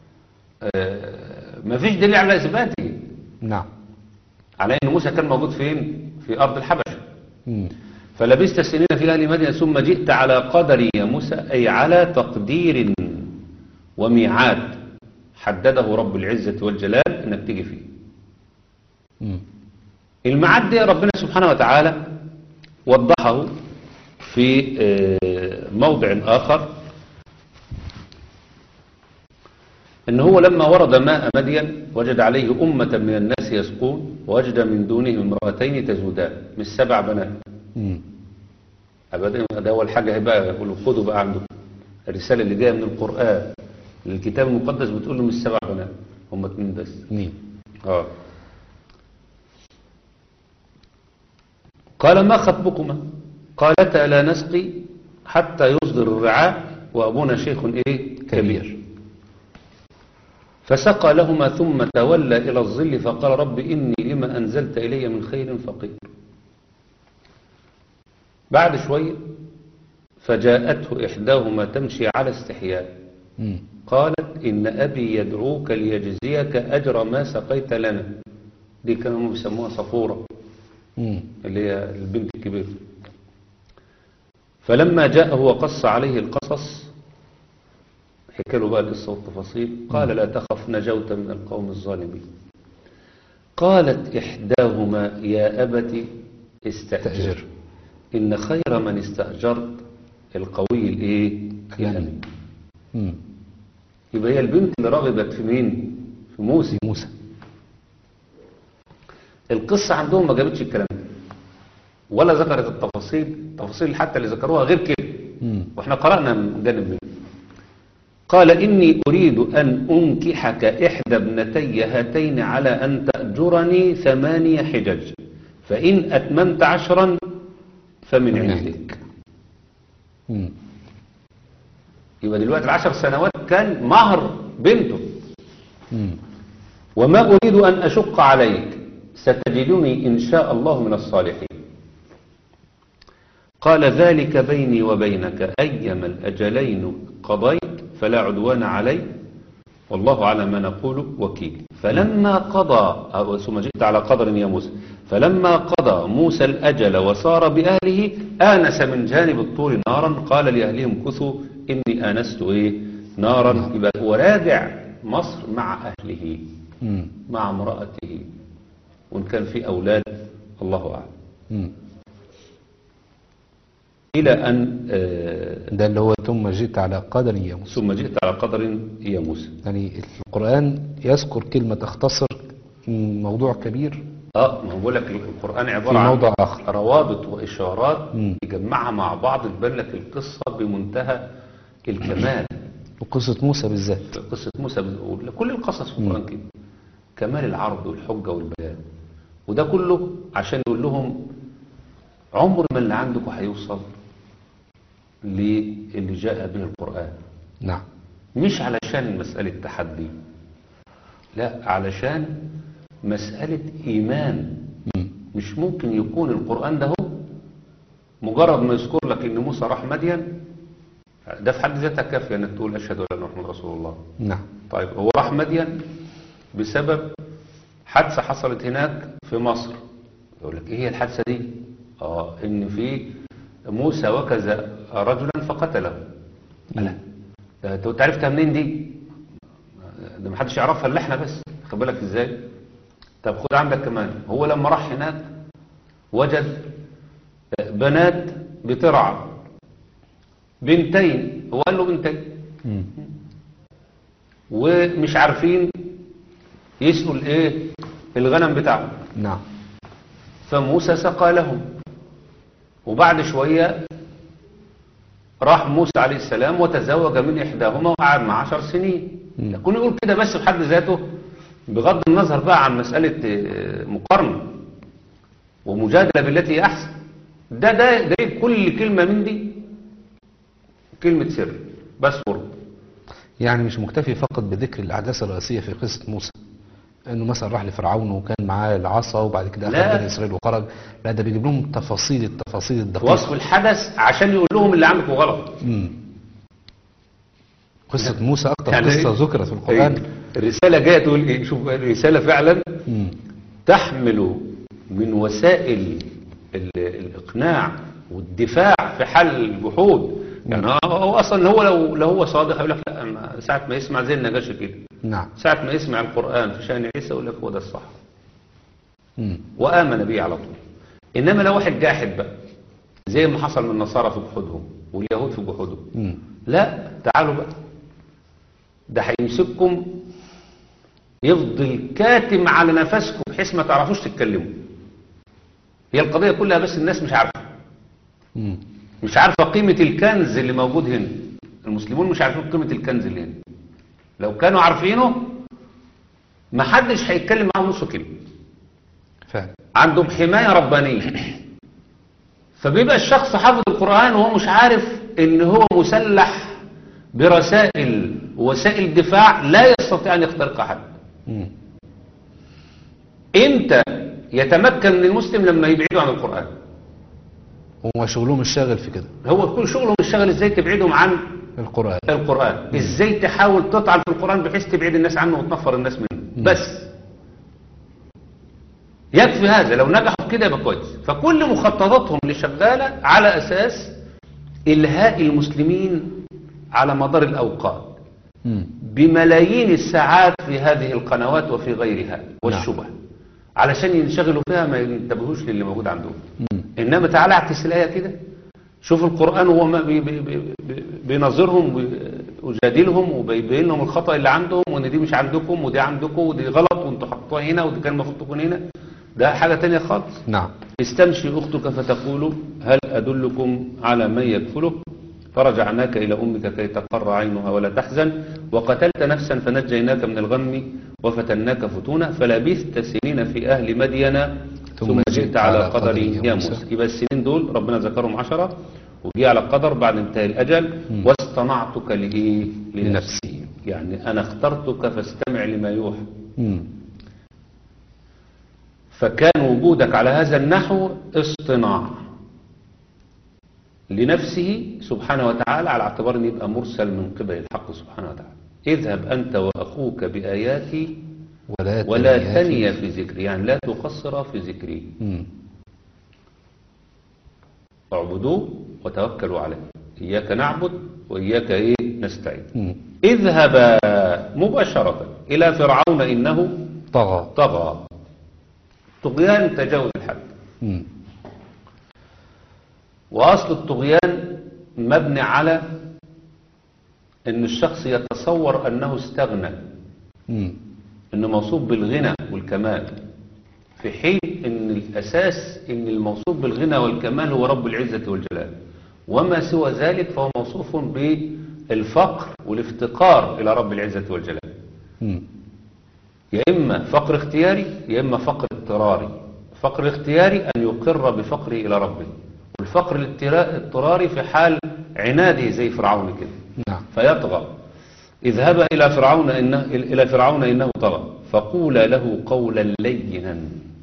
ما فيش دليل على اثباته نعم على ان موسى كان موجود فين في ارض الحبشه مم. فلبست سنين في اهل مدين ثم جئت على قدر يا موسى اي على تقدير وميعاد حدده رب العزه والجلال انك تيجي فيه مم. الميعاد ده ربنا سبحانه وتعالى وضحه في آه، موضع آخر إن هو لما ورد ماء مدين وجد عليه أمة من الناس يسقون ووجد من دونهم امرأتين تزودان مش سبع بنات مم. أبدا ده أول حاجة هيبقى يقولوا خدوا بقى عندكم الرسالة اللي جاية من القرآن للكتاب المقدس بتقول له مش سبع بنات هم اتنين بس اثنين آه. قال ما خطبكما قالتا لا نسقي حتى يصدر الرعاء وأبونا شيخ إيه كبير فسقى لهما ثم تولى إلى الظل فقال رب إني لما أنزلت إلي من خير فقير بعد شوية فجاءته إحداهما تمشي على استحياء مم. قالت إن أبي يدعوك ليجزيك أجر ما سقيت لنا دي كانوا بيسموها صفورة مم. اللي هي البنت الكبيرة فلما جاءه وقص عليه القصص حكى له بقى القصة والتفاصيل قال لا تخف نجوت من القوم الظالمين قالت إحداهما يا أبت استأجر تأجر إن خير من استأجرت القوي الإيه الأمين مم. يبقى هي البنت اللي رغبت في مين في موسى موسى القصة عندهم ما جابتش الكلام ده ولا ذكرت التفاصيل التفاصيل حتى اللي ذكروها غير كده مم. واحنا قرأنا من جانب منه قال إني أريد أن أنكحك إحدى ابنتي هاتين على أن تأجرني ثمانية حجج فإن أتممت عشرا فمن من عندك عندك مم. يبقى دلوقتي العشر سنوات كان مهر بنته مم. وما أريد أن أشق عليك ستجدني إن شاء الله من الصالحين قال ذلك بيني وبينك أيما الأجلين قضيت فلا عدوان علي والله على ما نقول وكيل فلما قضى أو ثم جئت على قدر يا موسى فلما قضى موسى الأجل وصار بأهله آنس من جانب الطور نارا قال لأهلهم كثوا إني آنست إيه نارا يبقى هو راجع مصر مع أهله مم. مع امرأته وإن كان في أولاد الله أعلم مم. إلى أن آه، ده اللي هو ثم جئت على قدر يا موسى ثم جئت على قدر يا موسى يعني القرآن يذكر كلمة تختصر موضوع كبير اه ما هو بقول لك القرآن في عبارة عن موضع آخر روابط وإشارات مم. يجمعها مع بعض تبان لك القصة بمنتهى الكمال وقصة موسى بالذات قصة موسى بتقول كل القصص في القرآن كده كمال العرض والحجة والبيان وده كله عشان يقول لهم عمر ما اللي عندكم هيوصل للي جاء به القرآن نعم مش علشان مسألة تحدي لا علشان مسألة إيمان مم. مش ممكن يكون القرآن ده هو مجرد ما يذكر لك إن موسى راح مدين ده في حد ذاتها كافية إنك تقول أشهد أن لا إله إلا محمد رسول الله نعم طيب هو راح مدين بسبب حادثة حصلت هناك في مصر يقول لك ايه هي الحادثة دي اه ان في موسى وكز رجلا فقتله لا ده انت عرفتها منين دي ده محدش يعرفها الا احنا بس خد بالك ازاي طب خد عندك كمان هو لما راح هناك وجد بنات بترعى بنتين هو قال له بنتين مم. ومش عارفين يسقوا الايه الغنم بتاعهم نعم فموسى سقى لهم وبعد شوية راح موسى عليه السلام وتزوج من إحداهما وقعد مع عشر سنين مم. كنا نقول كده بس بحد ذاته بغض النظر بقى عن مسألة آه، مقارنة ومجادلة بالتي هي أحسن ده ده جايب كل كلمة من دي كلمة سر بس ورد يعني مش مكتفي فقط بذكر الأحداث الرئيسية في قصة موسى انه مثلا راح لفرعون وكان معاه العصا وبعد كده لا. اخذ بني اسرائيل وخرج لا ده بيجيب لهم تفاصيل التفاصيل الدقيقه وصف الحدث عشان يقول لهم اللي عندكم غلط مم. قصه موسى اكتر يعني قصه إيه؟ ذكرت في القران إيه؟ الرسالة جاية تقول ايه شوف الرسالة فعلا مم. تحمل من وسائل ال- الإقناع والدفاع في حل الجحود يعني هو- هو أصلا هو لو لو هو صادق هيقول لك لا ما- ساعة ما يسمع زي النجاشي كده نعم ساعة ما يسمع القرآن في شأن عيسى يقول لك هو ده الصح مم. وآمن به على طول إنما لو واحد جاحد بقى زي ما حصل من النصارى في جحودهم واليهود في جحودهم مم. لا تعالوا بقى ده هيمسككم يفضل كاتم على نفسكم بحيث ما تعرفوش تتكلموا هي القضية كلها بس الناس مش عارفة مم. مش عارفة قيمة الكنز اللي موجود هنا المسلمون مش عارفين قيمة الكنز اللي هنا لو كانوا عارفينه ما حدش هيتكلم معاهم نص كلمة فعلا عندهم حماية ربانية فبيبقى الشخص حافظ القرآن وهو مش عارف ان هو مسلح برسائل ووسائل دفاع لا يستطيع ان يخترق احد مم. امتى يتمكن من المسلم لما يبعده عن القرآن هو شغلهم الشاغل في كده هو كل شغله الشغل ازاي تبعدهم عن القران القرآن ازاي تحاول تطعن في القرآن بحيث تبعد الناس عنه وتنفر الناس منه بس يكفي هذا لو نجحوا في كده يبقى كويس فكل مخططاتهم اللي شغالة على أساس إلهاء المسلمين على مدار الأوقات مم. بملايين الساعات في هذه القنوات وفي غيرها والشبه علشان ينشغلوا فيها ما ينتبهوش للي موجود عندهم مم. إنما تعالى اعكس الآية كده شوف القرآن وهو ما بي بي بي بي بينظرهم ويجادلهم وبيبين لهم الخطأ اللي عندهم وإن دي مش عندكم ودي عندكم ودي غلط وانتوا حطوها هنا ودي كان المفروض تكون هنا ده حاجة تانية خالص نعم استمشي أختك فتقول هل أدلكم على من يكفله فرجعناك إلى أمك كي تقر عينها ولا تحزن وقتلت نفسا فنجيناك من الغم وفتناك فتونا فلبثت سنين في أهل مدين ثم جئت على قدر يا موسى يبقى السنين دول ربنا ذكرهم عشرة وجي على قدر بعد انتهاء الأجل واصطنعتك لإيه لنفسي يعني أنا اخترتك فاستمع لما يوحى مم. فكان وجودك على هذا النحو اصطناع لنفسه سبحانه وتعالى على اعتبار ان يبقى مرسل من قبل الحق سبحانه وتعالى اذهب أنت وأخوك بآياتي ولا ولا تنيا تنيا في ذكري يعني لا تقصر في ذكري مم. اعبدوه وتوكلوا عليه إياك نعبد وإياك إيه نستعين مم. اذهبا مباشرة إلى فرعون إنه طغى طغى طغيان تجاوز الحد مم. وأصل الطغيان مبني على أن الشخص يتصور أنه استغنى مم. أنه موصوف بالغنى والكمال في حين أن الأساس أن الموصوف بالغنى والكمال هو رب العزة والجلال وما سوى ذلك فهو موصوف بالفقر والافتقار إلى رب العزة والجلال مم. يا إما فقر اختياري يا إما فقر اضطراري فقر اختياري أن يقر بفقره إلى ربه والفقر الاضطرا- الاضطراري في حال عناده زي فرعون كده نعم فيطغى اذهبا إلى فرعون إنه إلى فرعون إنه طغى فقولا له قولا لينا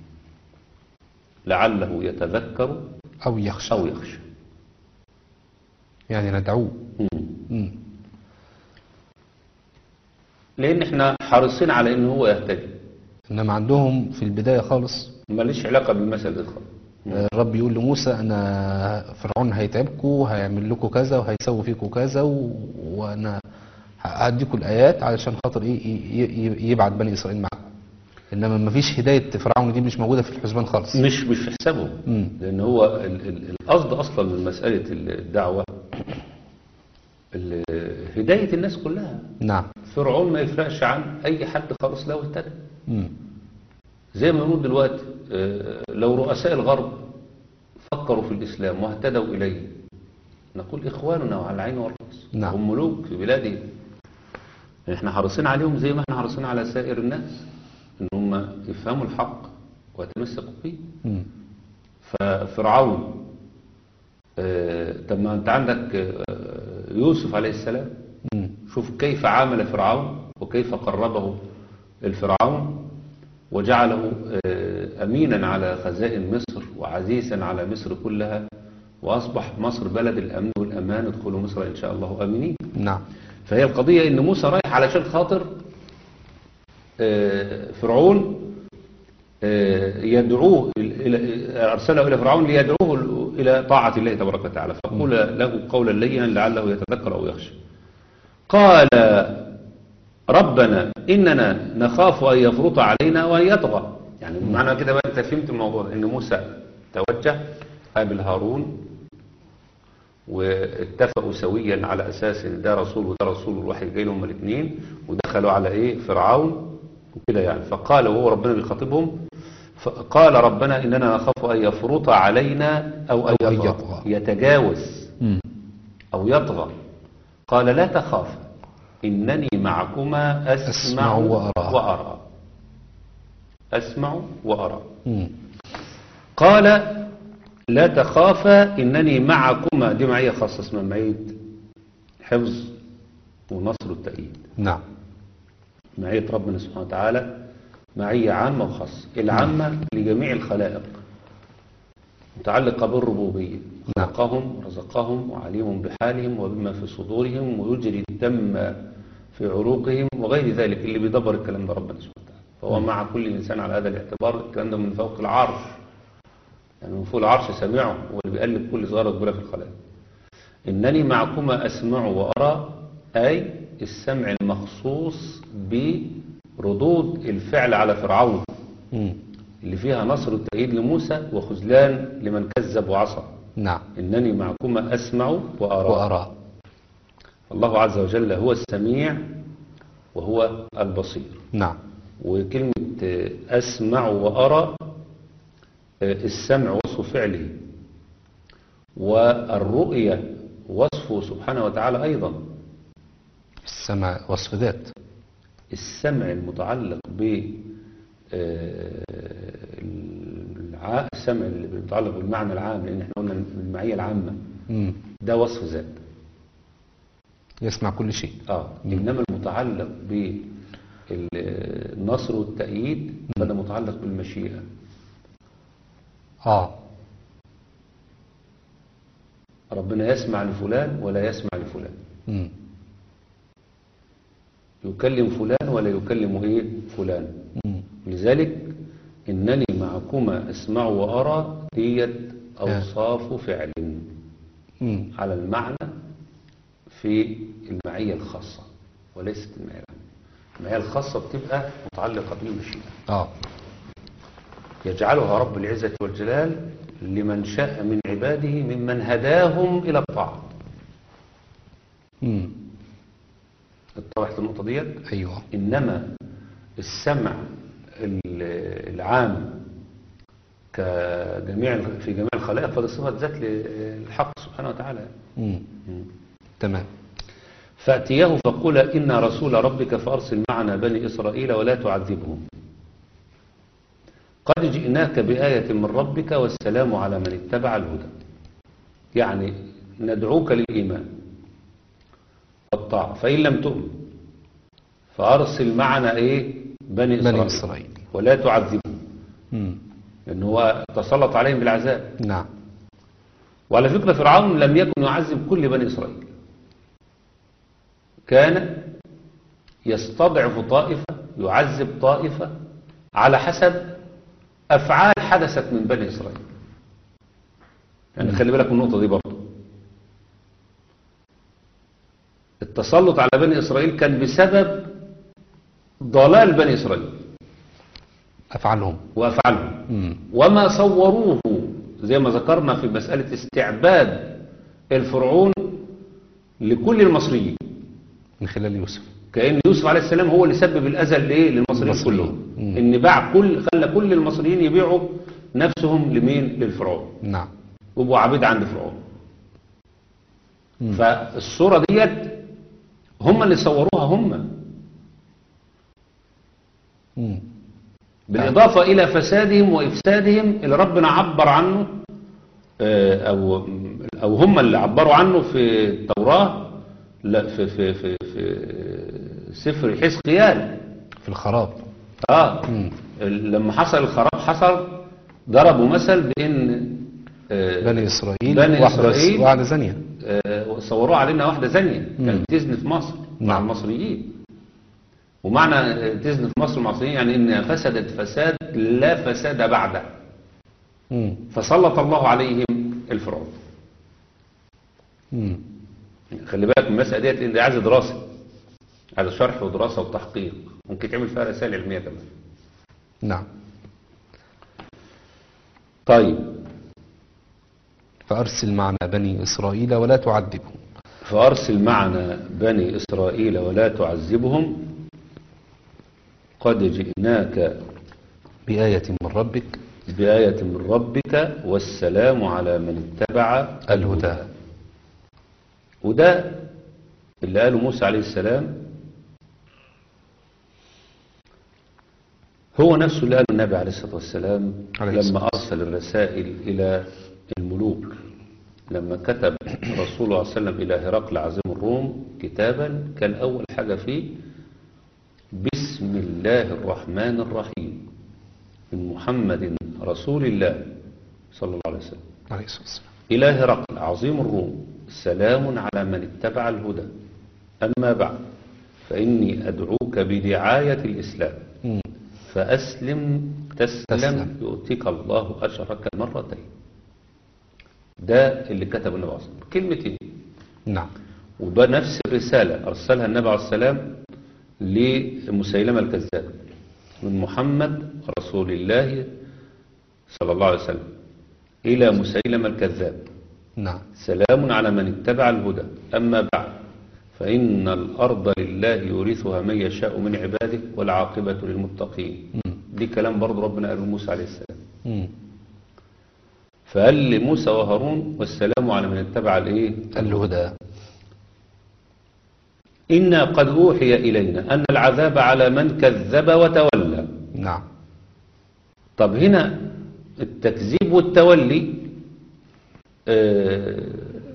لعله يتذكر أو يخشى أو يخشى يعني ندعوه مم. مم. لأن احنا حريصين على إن هو يهتدي إنما عندهم في البداية خالص ماليش علاقة بالمثل ده خالص الرب يقول لموسى أنا فرعون هيتعبكم هيعمل لكم كذا وهيسوي فيكم كذا و... وأنا هديكم الآيات علشان خاطر إيه ي- ي- يبعت بني إسرائيل معكم إنما ما فيش هداية فرعون دي مش موجودة في الحسبان خالص مش مش في حسابهم مم. لأن هو ال- ال- القصد أصلا من مسألة الدعوة ال- هداية الناس كلها نعم فرعون ما يفرقش عن أي حد خالص لو اهتدى مم. زي ما نقول دلوقتي آه، لو رؤساء الغرب فكروا في الإسلام واهتدوا إليه نقول إخواننا وعلى العين والرأس نعم. هم ملوك في بلادهم احنا حريصين عليهم زي ما احنا حريصين على سائر الناس ان هم يفهموا الحق ويتمسكوا به مم. ففرعون آه، طب ما انت عندك آه، يوسف عليه السلام مم. شوف كيف عامل فرعون وكيف قربه الفرعون وجعله آه، أمينا على خزائن مصر وعزيزا على مصر كلها وأصبح مصر بلد الأمن والأمان ادخلوا مصر إن شاء الله آمنين نعم فهي القضية إن موسى رايح علشان خاطر آه، فرعون آه، يدعوه إلى- أرسله إلى فرعون ليدعوه إلى طاعة الله تبارك وتعالى فقول له قولا لينا لعله يتذكر أو يخشى قال ربنا إننا نخاف أن يفرط علينا وأن يطغى يعني معنى كده بقى أنت فهمت الموضوع ده، إن موسى توجه قابل هارون واتفقوا سويا على اساس ان ده رسول وده رسول والوحي جاي لهم الاثنين ودخلوا على ايه فرعون وكده يعني فقال وهو ربنا بيخاطبهم فقال ربنا اننا نخاف ان يفرط علينا او ان أو أن يطغى يطغى. يتجاوز مم. او يطغى قال لا تخاف انني معكما اسمع أسمع وأرى. وارى اسمع وارى مم. قال لا تخافا إنني معكما دي معية خاصة اسمها معية حفظ ونصر التأييد نعم معية ربنا سبحانه وتعالى معية عامة وخاصة العامة لجميع الخلائق متعلقة بالربوبية نعم. خلقهم رزقهم وعليم بحالهم وبما في صدورهم ويجري الدم في عروقهم وغير ذلك اللي بيدبر الكلام ده ربنا سبحانه وتعالى فهو مع كل إنسان على هذا الاعتبار الكلام ده من فوق العرش يعني من فوق العرش سمعه هو اللي بيقلب كل صغيرة كبيرة في الخلائق إنني معكما أسمع وأرى أي السمع المخصوص بردود الفعل على فرعون مم. اللي فيها نصر التأييد لموسى وخذلان لمن كذب وعصى نعم إنني معكما أسمع وأرى وأرى الله عز وجل هو السميع وهو البصير نعم وكلمة آه، أسمع وأرى آه، السمع وصف فعله والرؤية وصفه سبحانه وتعالى أيضا السمع وصف ذات السمع المتعلق ب آه، الع- السمع المتعلق بالمعنى العام لأن احنا قلنا المعية العامة مم. ده وصف ذات يسمع كل شيء اه انما المتعلق بالنصر والتأييد فده متعلق بالمشيئة آه ربنا يسمع لفلان ولا يسمع لفلان مم. يكلم فلان ولا يكلم ايه فلان مم. لذلك انني معكما اسمع وارى ديت اوصاف فعل مم. على المعنى في المعية الخاصة وليست المعية العامة المعية الخاصة بتبقى متعلقة بالمشيئة آه يجعلها رب العزة والجلال لمن شاء من عباده ممن هداهم إلى الطاعة مم. اتضحت النقطة ديت أيوه إنما السمع ال- العام كجميع في جميع الخلائق فده صفة ذات للحق سبحانه وتعالى مم. مم. تمام فأتياه فقولا إنا رسول ربك فأرسل معنا بني إسرائيل ولا تعذبهم قد جئناك بآية من ربك والسلام على من اتبع الهدى يعني ندعوك للإيمان والطاعة فإن لم تؤمن فأرسل معنا إيه بني إسرائيل, بني إسرائيل ولا تعذبهم مم. لأن هو تسلط عليهم بالعذاب نعم وعلى فكرة فرعون لم يكن يعذب كل بني إسرائيل كان يستضعف طائفة يعذب طائفة على حسب أفعال حدثت من بني إسرائيل يعني خلي بالك من النقطة دي برضه التسلط على بني إسرائيل كان بسبب ضلال بني إسرائيل أفعلهم وأفعالهم مم. وما صوروه زي ما ذكرنا في مسألة استعباد الفرعون لكل المصريين من خلال يوسف كأن يوسف عليه السلام هو اللي سبب الأذى لإيه للمصريين المصريين. كلهم مم. إن باع كل خلى كل المصريين يبيعوا نفسهم لمين للفرعون نعم ويبقوا عبيد عند فرعون مم. فالصورة ديت هم اللي صوروها هم مم. بالإضافة إلى فسادهم وإفسادهم اللي ربنا عبر عنه آه، أو أو هم اللي عبروا عنه في التوراة لا في في في في سفر حزقيال في الخراب اه مم. لما حصل الخراب حصل ضربوا مثل بان آه، بني إسرائيل بني واحدة إسرائيل واحدة زانية آه، صوروها علينا واحدة زانية كانت تزني في مصر مع نعم. المصريين ومعنى آه، تزني في مصر مع المصريين يعني انها فسدت فساد لا فساد بعده مم. فسلط الله عليهم الفرعون مم. خلي بالك من المسألة ديت ان دي عايزة دراسة عايزة شرح ودراسة وتحقيق ممكن تعمل فيها رسائل علمية كمان نعم طيب فأرسل معنا بني إسرائيل ولا تعذبهم فأرسل معنا بني إسرائيل ولا تعذبهم قد جئناك بآية من ربك بآية من ربك والسلام على من اتبع الهدى وده اللي قاله موسى عليه السلام هو نفسه اللي قاله النبي عليه الصلاة والسلام عليه الصلاة لما أرسل الرسائل إلى الملوك لما كتب رسول الله صلى الله عليه وسلم إلى هرقل عظيم الروم كتابا كان أول حاجة فيه بسم الله الرحمن الرحيم من محمد رسول الله صلى الله عليه وسلم عليه الصلاة والسلام إلى هرقل عظيم الروم سلام على من اتبع الهدى أما بعد فإني أدعوك بدعاية الإسلام مم. فأسلم تسلم, تسلم. يؤتيك الله أجرك مرتين ده اللي كتب النبي عليه الصلاة والسلام كلمتين نعم وده نفس الرسالة أرسلها النبي عليه السلام لمسيلمة الكذاب من محمد رسول الله صلى الله عليه وسلم إلى مسيلمة الكذاب نعم سلام على من اتبع الهدى أما بعد فإن الأرض لله يورثها من يشاء من عباده والعاقبة للمتقين مم. دي كلام برضه ربنا قاله لموسى عليه السلام مم. فقال لموسى وهارون والسلام على من اتبع الايه الهدى إنا قد أوحي إلينا أن العذاب على من كذب وتولى نعم طب هنا التكذيب والتولي آه،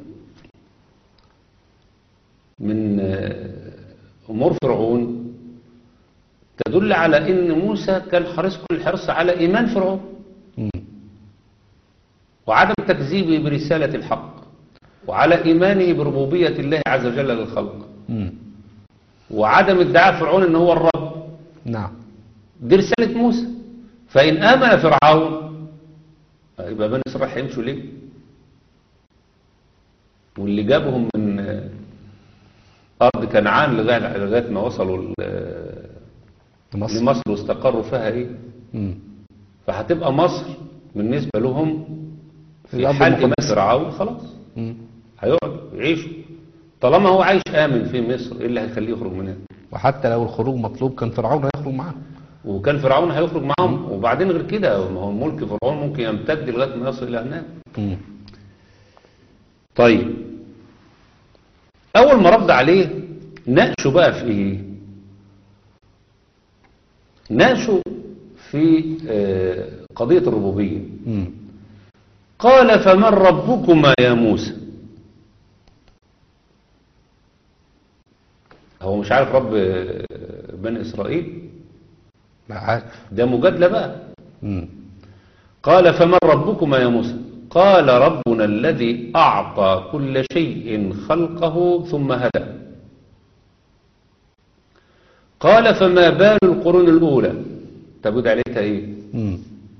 من آه، أمور فرعون تدل على أن موسى كان حريص كل الحرص على إيمان فرعون مم. وعدم تكذيبه برسالة الحق وعلى إيمانه بربوبية الله عز وجل للخلق مم. وعدم ادعاء فرعون أنه هو الرب نعم دي رسالة موسى فإن آمن فرعون يبقى بني إسرائيل هيمشوا ليه واللي جابهم من آه، أرض كنعان لغاية لغاية ما وصلوا ل- آه، مصر لمصر واستقروا فيها إيه مم. فهتبقى مصر بالنسبة لهم في الأرض حال إيمان المقدسة. فرعون خلاص مم. هيقعدوا يعيشوا طالما هو عايش آمن في مصر إيه اللي هيخليه يخرج منها وحتى لو الخروج مطلوب كان فرعون هيخرج معاه وكان فرعون هيخرج معاهم وبعدين غير كده ما هو ملك فرعون ممكن يمتد لغاية ما يصل إلى هناك مم. طيب أول ما رد عليه ناقشوا بقى في إيه ناقشوا في آه، قضية الربوبية مم. قال فمن ربكما يا موسى هو مش عارف رب بني إسرائيل لا عارف ده مجادلة بقى مم. قال فمن ربكما يا موسى قال ربنا الذي أعطى كل شيء خلقه ثم هدى قال فما بال القرون الأولى تبود عليها إيه مم.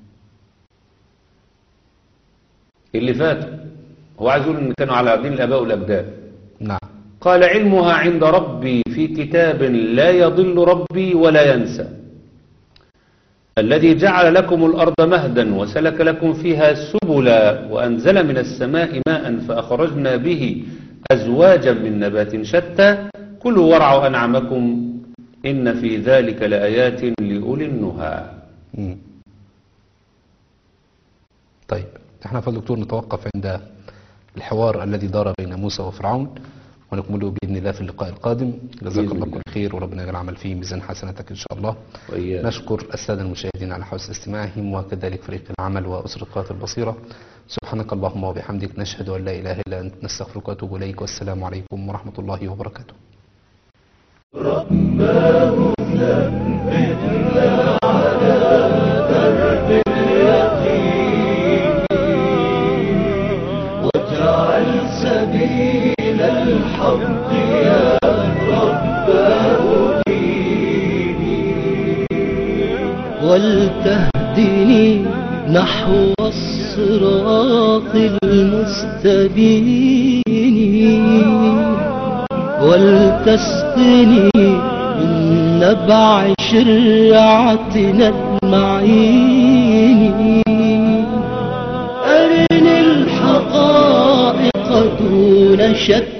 اللي فاتوا هو عايز يقول إن كانوا على دين الآباء والأجداد نعم قال علمها عند ربي في كتاب لا يضل ربي ولا ينسى الذي جعل لكم الأرض مهدا وسلك لكم فيها سبلا وأنزل من السماء ماء فأخرجنا به أزواجا من نبات شتى كلوا وارعوا أنعمكم إن في ذلك لآيات لأولي النهى مم. طيب احنا فضل دكتور نتوقف عند الحوار الذي دار بين موسى وفرعون ونكمله بإذن الله في اللقاء القادم جزاك بإذن الله الله. كل خير وربنا يجعل العمل فيه ميزان حسناتك إن شاء الله وإياك نشكر السادة المشاهدين على حسن استماعهم وكذلك فريق العمل وأسرة قناة البصيرة سبحانك اللهم وبحمدك نشهد أن لا إله إلا أنت نستغفرك ونتوب إليك والسلام عليكم ورحمة الله وبركاته واجعل سبيل الحق يا رباه ديني ولتهدني نحو الصراط المستبين ولتسقني من نبع شرعتنا المعين أرني الحقائق دون شك